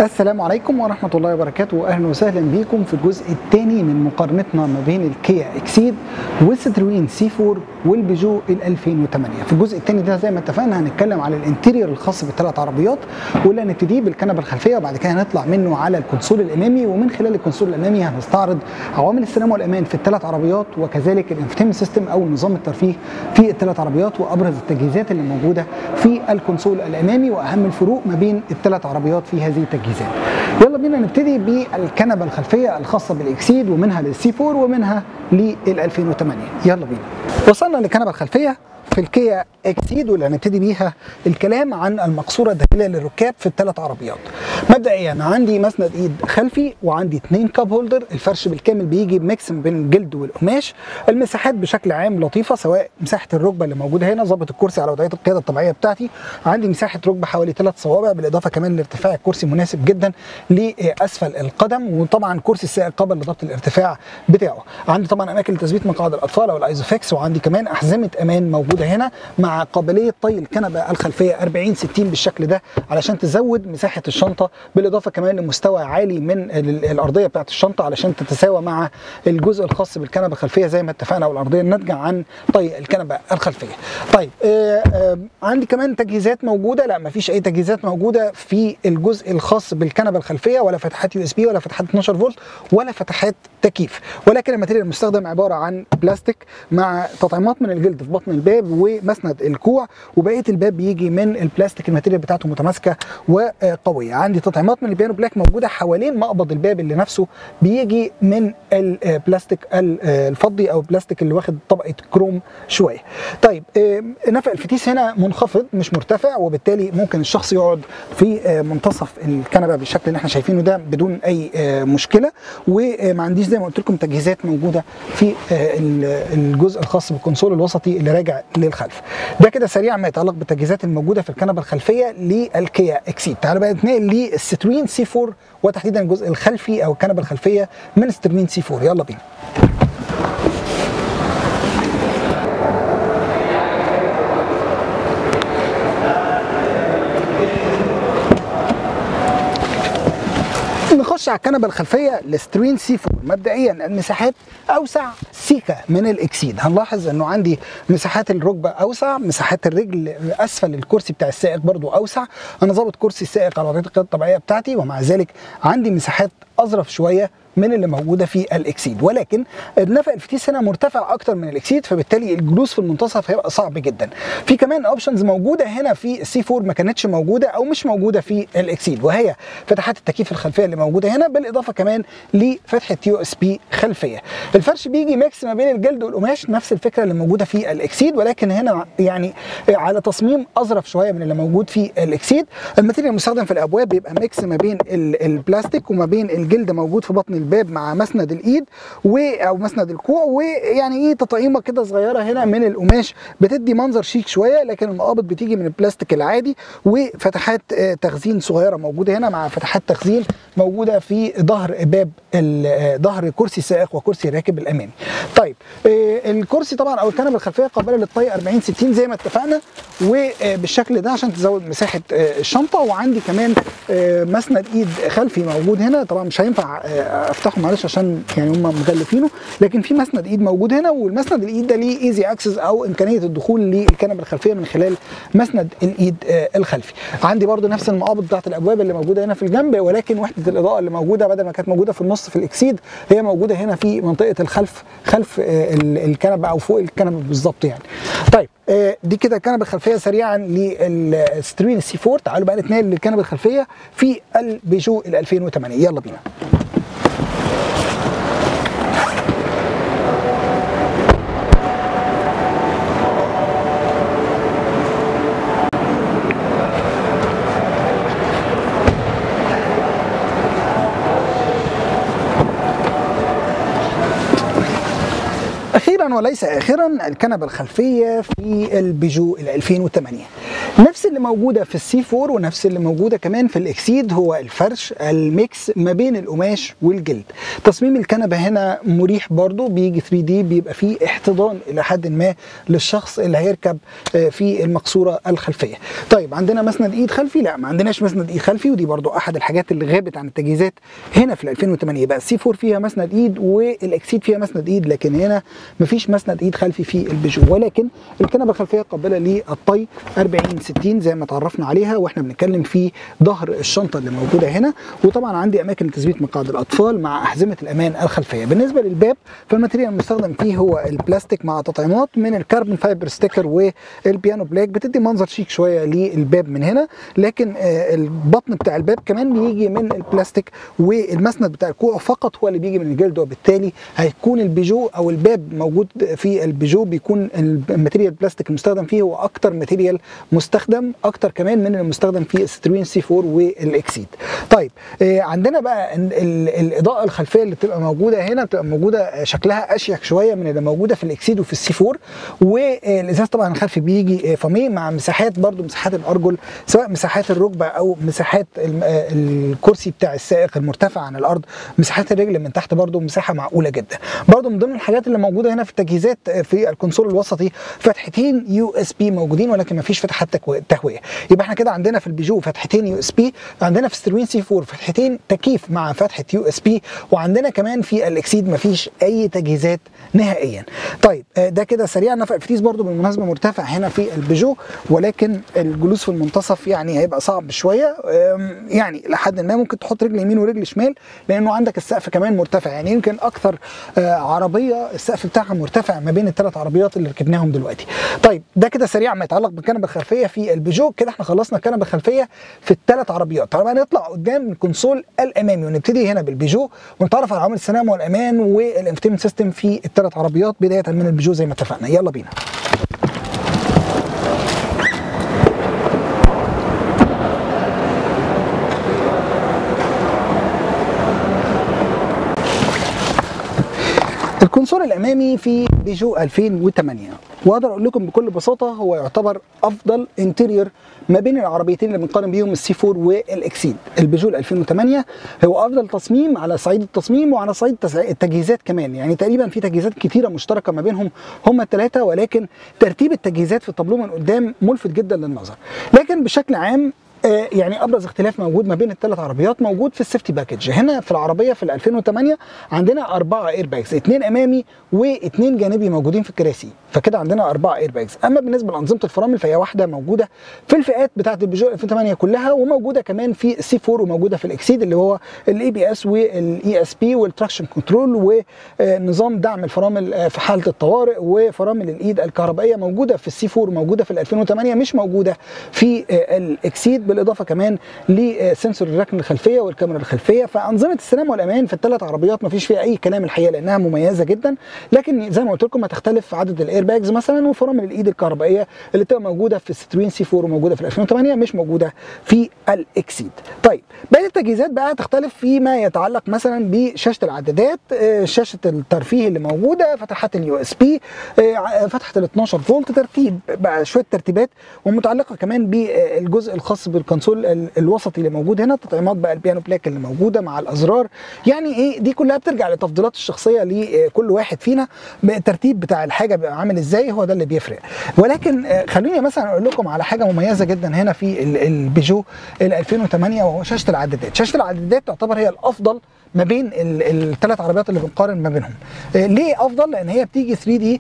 السلام عليكم ورحمة الله وبركاته وأهلا وسهلا بكم في الجزء الثاني من مقارنتنا ما بين الكيا اكسيد والستروين سي 4 والبيجو ال 2008 في الجزء الثاني ده زي ما اتفقنا هنتكلم على الانتيريور الخاص بالثلاث عربيات واللي هنبتدي بالكنبة الخلفية وبعد كده هنطلع منه على الكونسول الأمامي ومن خلال الكونسول الأمامي هنستعرض عوامل السلامة والأمان في الثلاث عربيات وكذلك الانفتيم سيستم أو نظام الترفيه في الثلاث عربيات وأبرز التجهيزات اللي موجودة في الكونسول الأمامي وأهم الفروق ما بين الثلاث عربيات في هذه التجهيزات يلا بينا نبتدي بالكنبه الخلفيه الخاصه بالاكسيد ومنها للسي 4 ومنها لل 2008 يلا بينا وصلنا للكنبه الخلفيه في الكيا اكسيد واللي هنبتدي بيها الكلام عن المقصوره الداخليه للركاب في الثلاث عربيات. مبدئيا عندي مسند ايد خلفي وعندي اثنين كاب هولدر، الفرش بالكامل بيجي ميكس بين الجلد والقماش، المساحات بشكل عام لطيفه سواء مساحه الركبه اللي موجوده هنا ظابط الكرسي على وضعيه القياده الطبيعيه بتاعتي، عندي مساحه ركبه حوالي ثلاث صوابع بالاضافه كمان لارتفاع الكرسي مناسب جدا لاسفل القدم وطبعا كرسي السائق قابل لضبط الارتفاع بتاعه. عندي طبعا اماكن لتثبيت مقاعد الاطفال او الايزوفكس وعندي كمان احزمه امان موجوده هنا مع قابليه طي الكنبه الخلفيه 40 60 بالشكل ده علشان تزود مساحه الشنطه بالاضافه كمان لمستوى عالي من الارضيه بتاعت الشنطه علشان تتساوى مع الجزء الخاص بالكنبه الخلفيه زي ما اتفقنا او الارضيه الناتجه عن طي الكنبه الخلفيه. طيب آه آه عندي كمان تجهيزات موجوده لا ما فيش اي تجهيزات موجوده في الجزء الخاص بالكنبه الخلفيه ولا فتحات يو اس بي ولا فتحات 12 فولت ولا فتحات تكييف ولكن الماتيريال المستخدم عباره عن بلاستيك مع تطعيمات من الجلد في بطن الباب ومسند الكوع وبقيه الباب بيجي من البلاستيك الماتيريال بتاعته متماسكه وقويه عندي تطعيمات من البيانو بلاك موجوده حوالين مقبض الباب اللي نفسه بيجي من البلاستيك الفضي او البلاستيك اللي واخد طبقه كروم شويه طيب نفق الفتيس هنا منخفض مش مرتفع وبالتالي ممكن الشخص يقعد في منتصف الكنبه بالشكل اللي احنا شايفينه ده بدون اي مشكله وما عنديش زي ما قلت لكم تجهيزات موجوده في الجزء الخاص بالكونسول الوسطي اللي راجع للخلف ده كده سريعا ما يتعلق بالتجهيزات الموجوده في الكنبه الخلفيه للكيا اكسيد تعالوا بقى نتنقل للستروين سي 4 وتحديدا الجزء الخلفي او الكنبه الخلفيه من ستروين سي 4 يلا بينا نخش على الكنبه الخلفيه لسترين سي 4 مبدئيا المساحات اوسع سيكا من الاكسيد هنلاحظ انه عندي مساحات الركبه اوسع مساحات الرجل اسفل الكرسي بتاع السائق برضو اوسع انا ظابط كرسي السائق على وضعيه القياده الطبيعيه بتاعتي ومع ذلك عندي مساحات اظرف شويه من اللي موجوده في الاكسيد ولكن النفق الفتيس هنا مرتفع اكتر من الاكسيد فبالتالي الجلوس في المنتصف هيبقى صعب جدا في كمان اوبشنز موجوده هنا في السي 4 ما كانتش موجوده او مش موجوده في الاكسيد وهي فتحات التكييف الخلفيه اللي موجوده هنا بالاضافه كمان لفتحه يو اس بي خلفيه الفرش بيجي ميكس ما بين الجلد والقماش نفس الفكره اللي موجوده في الاكسيد ولكن هنا يعني على تصميم اظرف شويه من اللي موجود في الاكسيد الماتيريال المستخدم في الابواب بيبقى ميكس ما بين البلاستيك وما بين الجلد موجود في بطن الباب مع مسند الايد و او مسند الكوع ويعني ايه تطعيمه كده صغيره هنا من القماش بتدي منظر شيك شويه لكن المقابض بتيجي من البلاستيك العادي وفتحات تخزين صغيره موجوده هنا مع فتحات تخزين موجوده في ظهر باب ظهر كرسي السائق وكرسي الراكب الامامي. طيب الكرسي طبعا او الكنبه الخلفيه قابله للطي 40 60 زي ما اتفقنا وبالشكل ده عشان تزود مساحه الشنطه وعندي كمان مسند ايد خلفي موجود هنا طبعا مش هينفع افتحه معلش عشان يعني هم مغلفينه لكن في مسند ايد موجود هنا والمسند الايد ده ليه ايزي اكسس او امكانيه الدخول للكنبه الخلفيه من خلال مسند الايد الخلفي عندي برده نفس المقابض بتاعت الابواب اللي موجوده هنا في الجنب ولكن وحده الاضاءه اللي موجوده بدل ما كانت موجوده في النص في الاكسيد هي موجوده هنا في منطقه الخلف خلف الكنبه او فوق الكنبه بالظبط يعني طيب دي كده الكنبه الخلفيه سريعا للسترين السي 4 تعالوا بقى نتنقل للكنبه الخلفيه في البيجو ال 2008 يلا بينا اخيرا وليس اخرا الكنبه الخلفيه في البيجو ال 2008 نفس اللي موجوده في السي 4 ونفس اللي موجوده كمان في الاكسيد هو الفرش الميكس ما بين القماش والجلد تصميم الكنبه هنا مريح برضو بيجي 3 دي بيبقى فيه احتضان الى حد ما للشخص اللي هيركب آه، في المقصوره الخلفيه طيب عندنا مسند ايد خلفي لا ما عندناش مسند ايد خلفي ودي برضو احد الحاجات اللي غابت عن التجهيزات هنا في ال 2008 بقى السي 4 فيها مسند ايد والاكسيد فيها مسند ايد لكن هنا مفيش مسند ايد خلفي في البيجو ولكن الكنبه الخلفيه قابله للطي 40 60 زي ما تعرفنا عليها واحنا بنتكلم في ظهر الشنطه اللي موجوده هنا وطبعا عندي اماكن لتثبيت مقاعد الاطفال مع احزمه الامان الخلفيه بالنسبه للباب فالماتيريال المستخدم فيه هو البلاستيك مع تطعيمات من الكربون فايبر ستيكر والبيانو بلاك بتدي منظر شيك شويه للباب من هنا لكن آه، البطن بتاع الباب كمان بيجي من البلاستيك والمسند بتاع الكوع فقط هو اللي بيجي من الجلد وبالتالي هيكون البيجو او الباب موجود في البيجو بيكون الماتيريال البلاستيك المستخدم فيه هو اكتر ماتيريال مستخدم اكتر كمان من المستخدم في الستروين سي 4 والاكسيد طيب آه، عندنا بقى ال- ال- الاضاءه الخلفيه اللي بتبقى موجوده هنا بتبقى موجوده شكلها اشيك شويه من اللي موجوده في الاكسيد وفي السي 4 والازاز طبعا الخلفي بيجي آه، فاميه مع مساحات برضو مساحات الارجل سواء مساحات الركبه او مساحات الم- آه، الكرسي بتاع السائق المرتفع عن الارض مساحات الرجل من تحت برضو مساحه معقوله جدا برضو من ضمن الحاجات اللي موجوده هنا في التجهيزات آه، في الكونسول الوسطي فتحتين يو اس بي موجودين ولكن ما فيش فتحات تكو- تهويه يبقى احنا كده عندنا في البيجو فتحتين يو اس بي عندنا في ستروين سي 4 فتحتين تكييف مع فتحه يو اس بي وعندنا كمان في الاكسيد ما فيش اي تجهيزات نهائيا طيب آه، ده كده سريع نفق الفتيس برضو بالمناسبه مرتفع هنا في البيجو ولكن الجلوس في المنتصف يعني هيبقى صعب شويه آم، يعني لحد ما ممكن تحط رجل يمين ورجل شمال لانه عندك السقف كمان مرتفع يعني يمكن اكثر آه، عربيه السقف بتاعها مرتفع ما بين الثلاث عربيات اللي ركبناهم دلوقتي طيب ده كده سريع ما يتعلق بالكنبه الخلفيه في البيجو كده احنا خلصنا الكنبه الخلفيه في الثلاث عربيات طبعا نطلع قدام الكونسول الامامي ونبتدي هنا بالبيجو ونتعرف على عوامل السلام والامان والانفتيمنت سيستم في الثلاث عربيات بدايه من البيجو زي ما اتفقنا يلا بينا الكونسول الامامي في بيجو 2008 واقدر اقول لكم بكل بساطه هو يعتبر افضل انتيريور ما بين العربيتين اللي بنقارن بيهم السي 4 والاكسيد البيجو 2008 هو افضل تصميم على صعيد التصميم وعلى صعيد التس- التجهيزات كمان يعني تقريبا في تجهيزات كتيره مشتركه ما بينهم هم الثلاثه ولكن ترتيب التجهيزات في الطابلوه من قدام ملفت جدا للنظر لكن بشكل عام آه، يعني ابرز اختلاف موجود ما بين الثلاث عربيات موجود في السيفتي باكج هنا في العربيه في ال 2008 عندنا اربعه اير باجز اثنين امامي واثنين جانبي موجودين في الكراسي فكده عندنا اربعه اير باجز اما بالنسبه لانظمه الفرامل فهي واحده موجوده في الفئات بتاعه البيجو 2008 كلها وموجوده كمان في السي 4 وموجوده في الاكسيد اللي هو الاي بي اس والاي اس بي والتراكشن كنترول ونظام دعم الفرامل آه، في حاله الطوارئ وفرامل الايد الكهربائيه موجوده في السي 4 وموجوده في ال 2008 مش موجوده في آه، الاكسيد بالاضافه كمان لسنسور الركن الخلفيه والكاميرا الخلفيه فانظمه السلام والامان في الثلاث عربيات ما فيش فيها اي كلام الحقيقه لانها مميزه جدا لكن زي ما قلت لكم هتختلف في عدد الاير باجز مثلا وفرامل الايد الكهربائيه اللي بتبقى موجوده في الستروين سي 4 وموجوده في 2008 مش موجوده في الاكسيد طيب باقي التجهيزات بقى تختلف فيما يتعلق مثلا بشاشه العدادات آه، شاشه الترفيه اللي موجوده فتحات اليو اس بي فتحه ال 12 فولت ترتيب بقى شويه ترتيبات ومتعلقه كمان بالجزء الخاص بالكونسول ال- الوسطي اللي موجود هنا تطعيمات بقى البيانو بلاك اللي موجوده مع الازرار يعني ايه دي كلها بترجع للتفضيلات الشخصيه لكل واحد فينا الترتيب بتاع الحاجه بيبقى عامل ازاي هو ده اللي بيفرق ولكن آه، خلوني مثلا اقول لكم على حاجه مميزه جدا هنا في ال- البيجو ال 2008 وهو شاشه العدادات شاشه العدادات تعتبر هي الافضل ما بين الثلاث عربيات اللي بنقارن ما بينهم آه، ليه افضل لان هي بتيجي 3 دي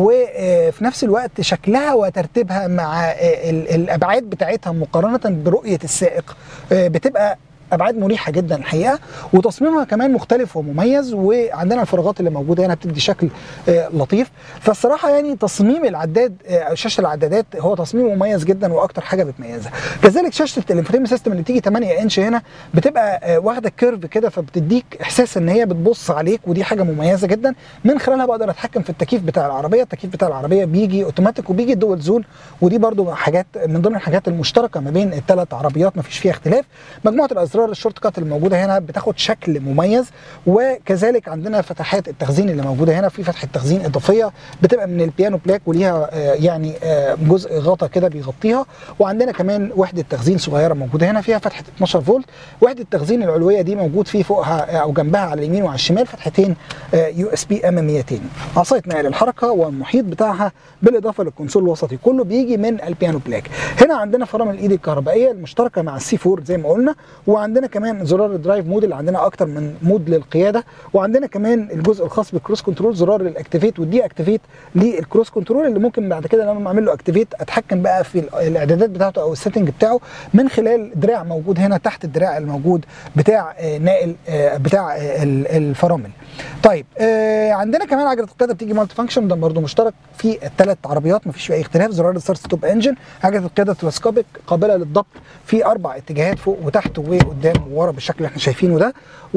وفي نفس الوقت شكلها وترتيبها مع آه، ال- الابعاد بتاعتها مقارنه برؤيه السائق آه، بتبقى ابعاد مريحه جدا الحقيقه وتصميمها كمان مختلف ومميز وعندنا الفراغات اللي موجوده هنا بتدي شكل آه، لطيف فالصراحه يعني تصميم العداد آه، شاشه العدادات هو تصميم مميز جدا واكتر حاجه بتميزها كذلك شاشه الانفوتينمنت سيستم اللي بتيجي 8 انش هنا بتبقى آه، واخده كيرف كده فبتديك احساس ان هي بتبص عليك ودي حاجه مميزه جدا من خلالها بقدر اتحكم في التكييف بتاع العربيه التكييف بتاع العربيه بيجي اوتوماتيك وبيجي دول زون ودي برضو حاجات من ضمن الحاجات المشتركه ما بين الثلاث عربيات ما فيش فيها اختلاف مجموعه الازرار زرار الشورت كات الموجوده هنا بتاخد شكل مميز وكذلك عندنا فتحات التخزين اللي موجوده هنا في فتحه تخزين اضافيه بتبقى من البيانو بلاك وليها آه، يعني آه، جزء غطا كده بيغطيها وعندنا كمان وحده تخزين صغيره موجوده هنا فيها فتحه 12 فولت وحده التخزين العلويه دي موجود فيه فوقها او جنبها على اليمين وعلى الشمال فتحتين يو اس بي اماميتين عصايه نقل الحركه والمحيط بتاعها بالاضافه للكونسول الوسطي كله بيجي من البيانو بلاك هنا عندنا فرامل الايد الكهربائيه المشتركه مع السي 4 زي ما قلنا وعندنا كمان زرار الدرايف مود اللي عندنا اكتر من مود للقياده وعندنا كمان الجزء الخاص بالكروس كنترول زرار الاكتيفيت والدي اكتيفيت للكروس كنترول اللي ممكن بعد كده لما اعمل له اكتيفيت اتحكم بقى في الاعدادات بتاعته او السيتنج بتاعه من خلال دراع موجود هنا تحت الدراع الموجود بتاع آه، ناقل آه، بتاع آه، ال- الفرامل طيب آه عندنا كمان عجله القياده بتيجي مالتي فانكشن ده برضه مشترك في الثلاث عربيات مفيش فيه اي اختلاف زرار الستارت ستوب انجن عجله القياده تلسكوبيك قابله للضبط في اربع اتجاهات فوق وتحت وقدام وورا بالشكل اللي احنا شايفينه ده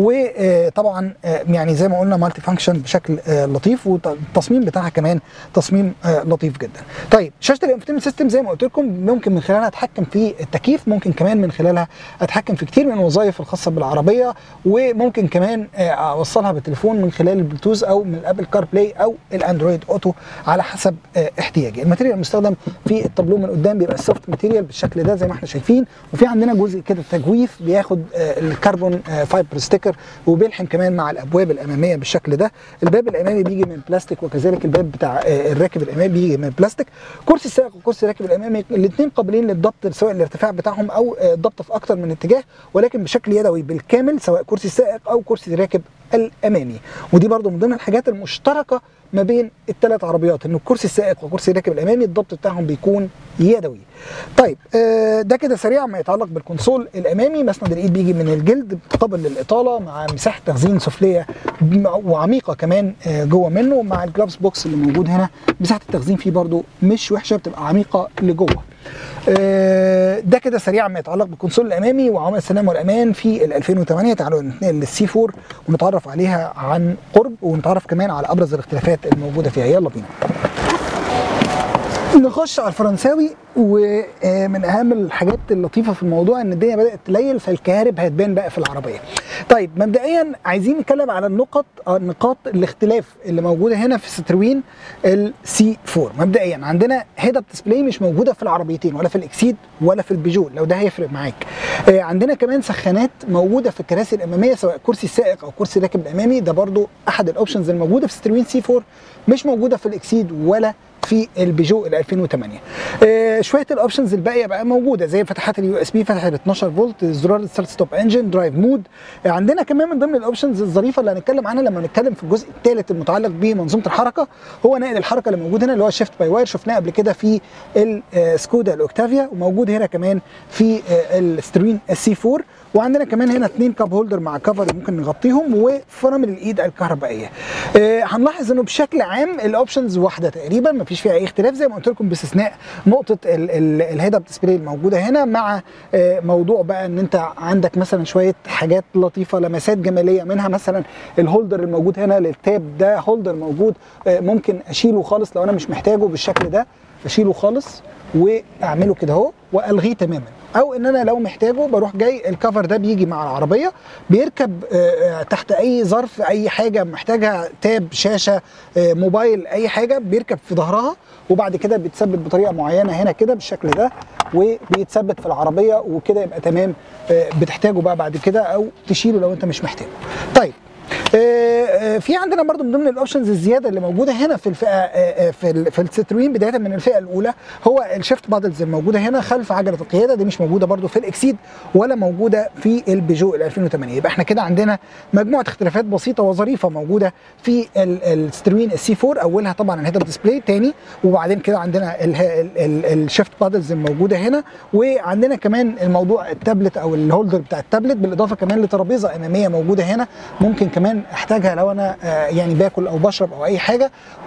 وطبعا يعني زي ما قلنا مالتي فانكشن بشكل آه، لطيف والتصميم بتاعها كمان تصميم آه، لطيف جدا طيب شاشه الانفوتينمنت سيستم زي ما قلت لكم ممكن من خلالها اتحكم في التكييف ممكن كمان من خلالها اتحكم في كتير من الوظائف الخاصه بالعربيه وممكن كمان آه، اوصلها بالتليفون من خلال البلوتوث او من الابل كار بلاي او الاندرويد اوتو على حسب آه، احتياجي الماتيريال المستخدم في التابلو من قدام بيبقى السوفت ماتيريال بالشكل ده زي ما احنا شايفين وفي عندنا جزء كده تجويف بياخد آه، الكربون آه، فايبر ستيكر وبيلحم كمان مع الابواب الاماميه بالشكل ده الباب الامامي بيجي من بلاستيك وكذلك الباب بتاع آه، الراكب الامامي بيجي من بلاستيك كرسي السائق وكرسي الراكب الامامي الاثنين قابلين للضبط سواء الارتفاع بتاعهم او آه، الضبط في اكتر من اتجاه ولكن بشكل يدوي بالكامل سواء كرسي السائق او كرسي الراكب الامامي ودي برضو من ضمن الحاجات المشتركه ما بين الثلاث عربيات ان الكرسي السائق وكرسي الراكب الامامي الضبط بتاعهم بيكون يدوي طيب آه، ده كده سريع ما يتعلق بالكونسول الامامي مسند الايد بيجي من الجلد قابل للاطاله مع مساحه تخزين سفليه وعميقه كمان آه، جوه منه مع الجلافز بوكس اللي موجود هنا مساحه التخزين فيه برضو مش وحشه بتبقى عميقه لجوه آه، ده كده سريعا ما يتعلق بالكونسول الامامي وعوامل السلامه والامان في ال 2008 تعالوا ننتقل للسي 4 ونتعرف عليها عن قرب ونتعرف كمان على ابرز الاختلافات الموجوده فيها يلا بينا نخش على الفرنساوي ومن اهم الحاجات اللطيفه في الموضوع ان الدنيا بدات تليل فالكهارب هتبان بقى في العربيه. طيب مبدئيا عايزين نتكلم على النقط آه، نقاط الاختلاف اللي موجوده هنا في ستروين السي 4 مبدئيا عندنا هيد اب ديسبلاي مش موجوده في العربيتين ولا في الاكسيد ولا في البيجو لو ده هيفرق معاك. آه، عندنا كمان سخانات موجوده في الكراسي الاماميه سواء كرسي السائق او كرسي الراكب الامامي ده برضو احد الاوبشنز الموجوده في ستروين سي 4 مش موجوده في الاكسيد ولا في البيجو ال 2008 آه شويه الاوبشنز الباقيه بقى موجوده زي فتحات اليو اس بي فتحه ال 12 فولت زرار الستارت ستوب انجن درايف مود آه عندنا كمان من ضمن الاوبشنز الظريفه اللي هنتكلم عنها لما نتكلم في الجزء الثالث المتعلق بمنظومه الحركه هو نقل الحركه اللي موجود هنا اللي هو الشيفت باي واير شفناه قبل كده في السكودا الاوكتافيا وموجود هنا كمان في آه السترين السي 4 وعندنا كمان هنا اثنين كاب هولدر مع كفر ممكن نغطيهم وفرامل الايد الكهربائيه آه هنلاحظ انه بشكل عام الاوبشنز واحده تقريبا ما فيش فيها اي اختلاف زي ما قلت لكم باستثناء نقطه الهيد اب ديسبلاي الموجوده هنا مع آه موضوع بقى ان انت عندك مثلا شويه حاجات لطيفه لمسات جماليه منها مثلا الهولدر الموجود هنا للتاب ده هولدر موجود آه ممكن اشيله خالص لو انا مش محتاجه بالشكل ده اشيله خالص واعمله كده اهو والغيه تماما او ان انا لو محتاجه بروح جاي الكفر ده بيجي مع العربيه بيركب آه، تحت اي ظرف اي حاجه محتاجها تاب شاشه آه، موبايل اي حاجه بيركب في ظهرها وبعد كده بيتثبت بطريقه معينه هنا كده بالشكل ده وبيتثبت في العربيه وكده يبقى تمام آه، بتحتاجه بقى بعد كده او تشيله لو انت مش محتاجه طيب آه، آه، في عندنا برضو من ضمن الاوبشنز الزياده اللي موجوده هنا في الفئه آه، آه، في ال- في الستروين بدايه من الفئه الاولى هو الشيفت بادلز الموجوده هنا خلف عجله القياده دي مش موجوده برضو في الاكسيد ولا موجوده في البيجو ال 2008 يبقى احنا كده عندنا مجموعه اختلافات بسيطه وظريفه موجوده في ال- الستروين السي 4 اولها طبعا الهيد اب ديسبلاي تاني وبعدين كده عندنا الشيفت بادلز الموجوده هنا وعندنا كمان الموضوع التابلت او الهولدر بتاع التابلت بالاضافه كمان لترابيزه اماميه موجوده هنا ممكن كمان احتاجها لو انا آه، يعني باكل او بشرب او اي حاجه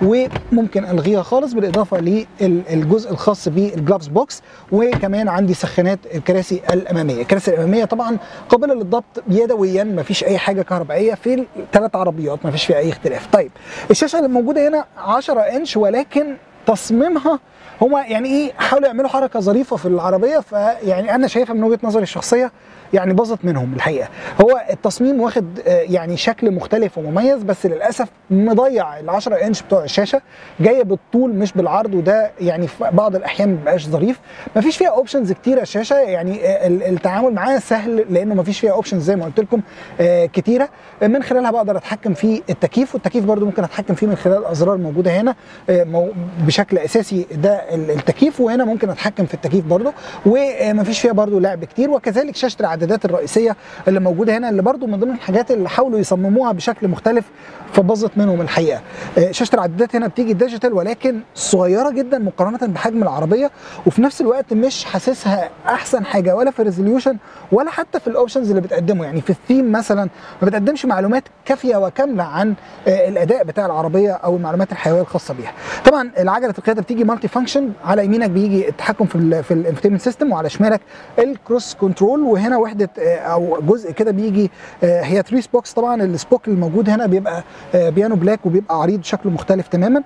وممكن الغيها خالص بالاضافه للجزء الخاص بالجلافز بوكس وكمان عندي سخانات الكراسي الاماميه الكراسي الاماميه طبعا قابله للضبط يدويا ما فيش اي حاجه كهربائيه في الثلاث عربيات ما فيش فيها اي اختلاف طيب الشاشه اللي موجوده هنا 10 انش ولكن تصميمها هما يعني ايه حاولوا يعملوا حركه ظريفه في العربيه فيعني انا شايفها من وجهه نظري الشخصيه يعني باظت منهم الحقيقه هو التصميم واخد آه، يعني شكل مختلف ومميز بس للاسف مضيع ال 10 انش بتوع الشاشه جايه بالطول مش بالعرض وده يعني في بعض الاحيان ما بيبقاش ظريف مفيش فيها اوبشنز كتيره الشاشه يعني آه، ال- التعامل معاها سهل لانه مفيش فيها اوبشنز زي ما قلت لكم آه، كتيره آه، من خلالها بقدر اتحكم في التكييف والتكييف برضو ممكن اتحكم فيه من خلال ازرار موجوده هنا آه، مو- بشكل اساسي ده ال- التكييف وهنا ممكن اتحكم في التكييف برضو ومفيش فيها برضو لعب كتير وكذلك شاشه العدادات الرئيسيه اللي موجوده هنا اللي برضو من ضمن الحاجات اللي حاولوا يصمموها بشكل مختلف فباظت منهم الحقيقه آه، شاشه العدادات هنا بتيجي ديجيتال ولكن صغيره جدا مقارنه بحجم العربيه وفي نفس الوقت مش حاسسها احسن حاجه ولا في الريزوليوشن ولا حتى في الاوبشنز اللي بتقدمه يعني في الثيم مثلا ما بتقدمش معلومات كافيه وكامله عن آه، الاداء بتاع العربيه او المعلومات الحيويه الخاصه بيها طبعا العجله القياده بتيجي مالتي فانكشن على يمينك بيجي التحكم في ال في الانفوتينمنت سيستم وعلى شمالك الكروس كنترول وهنا وحده آه، او جزء كده بيجي آه، هي 3 سبوكس طبعا السبوك الموجود هنا بيبقى آه، بيانو بلاك وبيبقى عريض شكله مختلف تماما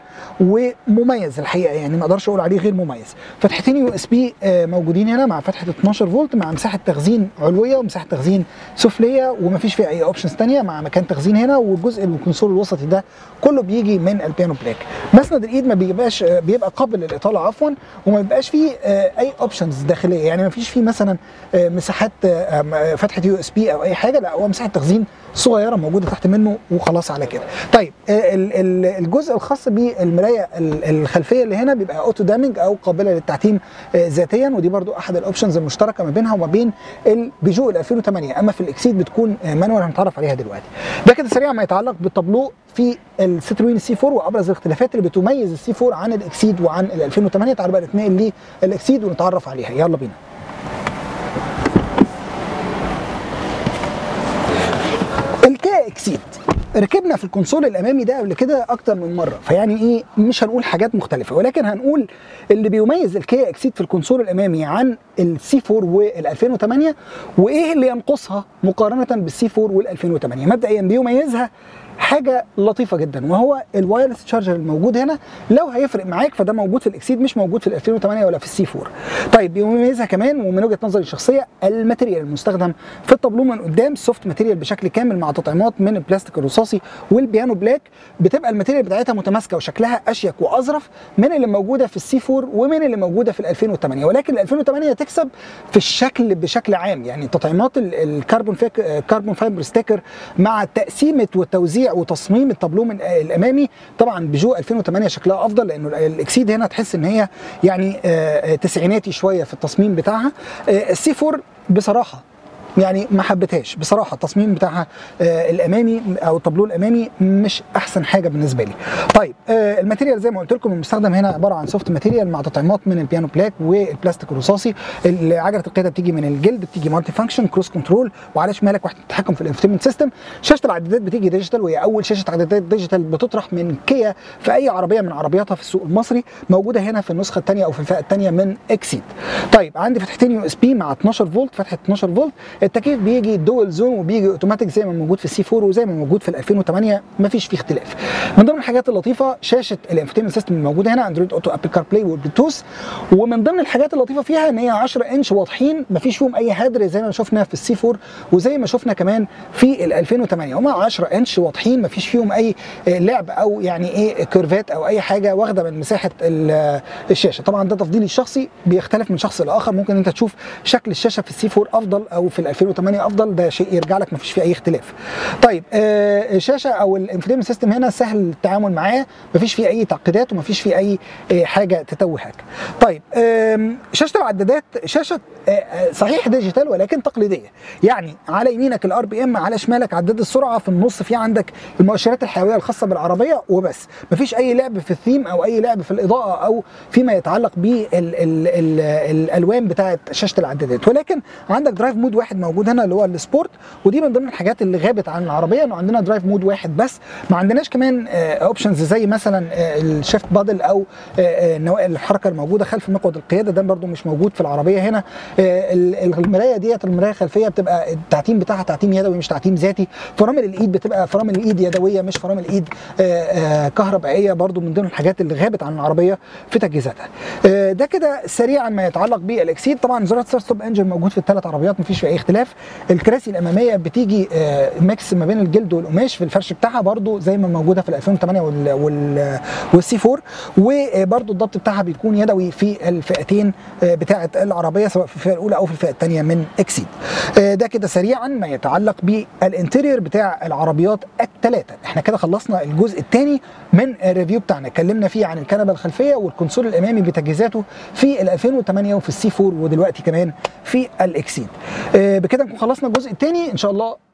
ومميز الحقيقه يعني ما اقدرش اقول عليه غير مميز فتحتين يو اس بي موجودين هنا مع فتحه 12 فولت مع مساحه تخزين علويه ومساحه تخزين سفليه ومفيش فيها اي اوبشنز ثانيه مع مكان تخزين هنا والجزء الكونسول الوسطي ده كله بيجي من البيانو بلاك مسند الايد ما بيبقاش آه، بيبقى قابل للاطاله عفوا وما بيبقاش فيه آه، اي اوبشنز داخليه يعني ما فيش فيه مثلا آه، مساحات آه، آم، آه، فتحه يو اس بي او اي حاجه لا هو مساحه تخزين صغيره موجوده تحت منه وخلاص على كده طيب آه، ال- ال- الجزء الخاص بالمرايه ال- الخلفيه اللي هنا بيبقى اوتو دامج او قابله للتعتيم آه، ذاتيا ودي برضو احد الاوبشنز المشتركه ما بينها وما بين البيجو ال 2008 اما في الاكسيد بتكون آه، مانوال هنتعرف عليها دلوقتي ده كده سريع ما يتعلق بالتابلو في الستروين سي 4 وابرز الاختلافات اللي بتميز السي 4 عن الاكسيد وعن ال 2008 تعالوا بقى نتنقل للاكسيد ونتعرف عليها يلا بينا الكيا اكسيد ركبنا في الكونسول الامامي ده قبل كده اكتر من مره فيعني ايه مش هنقول حاجات مختلفه ولكن هنقول اللي بيميز الكيا اكسيد في الكونسول الامامي عن السي 4 وال 2008 وايه اللي ينقصها مقارنه بالسي 4 وال 2008 مبدئيا بيميزها حاجه لطيفه جدا وهو الوايرلس تشارجر الموجود هنا لو هيفرق معاك فده موجود في الاكسيد مش موجود في ال 2008 ولا في السي 4 طيب بيميزها كمان ومن وجهه نظري الشخصيه الماتيريال المستخدم في الطابلو من قدام سوفت ماتيريال بشكل كامل مع تطعيمات من البلاستيك الرصاصي والبيانو بلاك بتبقى الماتيريال بتاعتها متماسكه وشكلها اشيك واظرف من اللي موجوده في السي 4 ومن اللي موجوده في ال 2008 ولكن ال 2008 تكسب في الشكل بشكل عام يعني تطعيمات ال- الكربون فيك كربون فايبر ستيكر مع تقسيمه وتوزيع وتصميم الطابلو من الامامي طبعا بيجو 2008 شكلها افضل لانه الاكسيد هنا تحس ان هي يعني آه، آه، تسعيناتي شويه في التصميم بتاعها آه، السي 4 بصراحه يعني ما حبيتهاش بصراحه التصميم بتاعها آه الامامي او الطابلو الامامي مش احسن حاجه بالنسبه لي. طيب آه الماتيريال زي ما قلت لكم المستخدم هنا عباره عن سوفت ماتيريال مع تطعيمات من البيانو بلاك والبلاستيك الرصاصي عجله القياده بتيجي من الجلد بتيجي مالتي فانكشن كروس كنترول وعلى شمالك وحده التحكم في الانفوتينمنت سيستم شاشه العدادات بتيجي ديجيتال وهي اول شاشه عدادات ديجيتال بتطرح من كيا في اي عربيه من عربياتها في السوق المصري موجوده هنا في النسخه الثانيه او في الفئه الثانيه من اكسيد. طيب عندي فتحتين يو اس بي مع 12 فولت فتحه 12 فولت التكييف بيجي دول زون وبيجي اوتوماتيك زي ما موجود في السي 4 وزي ما موجود في ال 2008 مفيش فيه اختلاف من ضمن الحاجات اللطيفه شاشه الانفوتينمنت سيستم الموجوده هنا اندرويد اوتو ابل كار بلاي والبلوتوث ومن ضمن الحاجات اللطيفه فيها ان هي 10 انش واضحين مفيش فيهم اي هدر زي ما شفنا في السي 4 وزي ما شفنا كمان في ال 2008 هم 10 انش واضحين مفيش فيهم اي آه، لعب او يعني ايه كيرفات او اي حاجه واخده من مساحه ال- آه، الشاشه طبعا ده تفضيلي الشخصي بيختلف من شخص لاخر ممكن انت تشوف شكل الشاشه في السي 4 افضل او في ال 2008 افضل ده شيء يرجع لك مفيش فيه اي اختلاف طيب آه الشاشه او الانفوتينمنت سيستم هنا سهل التعامل معاه مفيش فيه اي تعقيدات ومفيش فيه اي آه حاجه تتوهك طيب آم، شاشه العدادات شاشه آه، آه، صحيح ديجيتال ولكن تقليديه يعني على يمينك الار بي ام على شمالك عداد السرعه في النص في عندك المؤشرات الحيويه الخاصه بالعربيه وبس مفيش اي لعب في الثيم او اي لعب في الاضاءه او فيما يتعلق بالالوان بتاعه شاشه العدادات ولكن عندك درايف مود واحد موجود هنا اللي هو السبورت ودي من ضمن الحاجات اللي غابت عن العربيه انه عندنا درايف مود واحد بس ما عندناش كمان اوبشنز زي مثلا الشيفت بادل او نوائل الحركه الموجوده خلف مقعد القياده ده برده مش موجود في العربيه هنا المرايه ديت المرايه الخلفيه بتبقى التعتيم بتاعها تعتيم يدوي مش تعتيم ذاتي فرامل الايد بتبقى فرامل الايد يدويه مش فرامل الايد كهربائيه برده من ضمن الحاجات اللي غابت عن العربيه في تجهيزاتها ده كده سريعا ما يتعلق بالاكسيد طبعا زرار ستارت ستوب انجن موجود في الثلاث عربيات مفيش فيه اي اختلاف الكراسي الاماميه بتيجي ميكس ما بين الجلد والقماش في الفرش بتاعها برده زي ما موجوده في ال 2008 وال وال والسي 4 وبرده الضبط بتاعها بيكون يدوي في الفئتين بتاعه العربيه سواء في الفئه الاولى او في الفئه الثانيه من اكسيد ده كده سريعا ما يتعلق بالانتيرير بتاع العربيات الثلاثه احنا كده خلصنا الجزء الثاني من الريفيو بتاعنا اتكلمنا فيه عن الكنبه الخلفيه والكونسول الامامي بتجهيزاته في ال 2008 وفي السي 4 ودلوقتي كمان في الاكسيد بكده نكون خلصنا الجزء الثاني ان شاء الله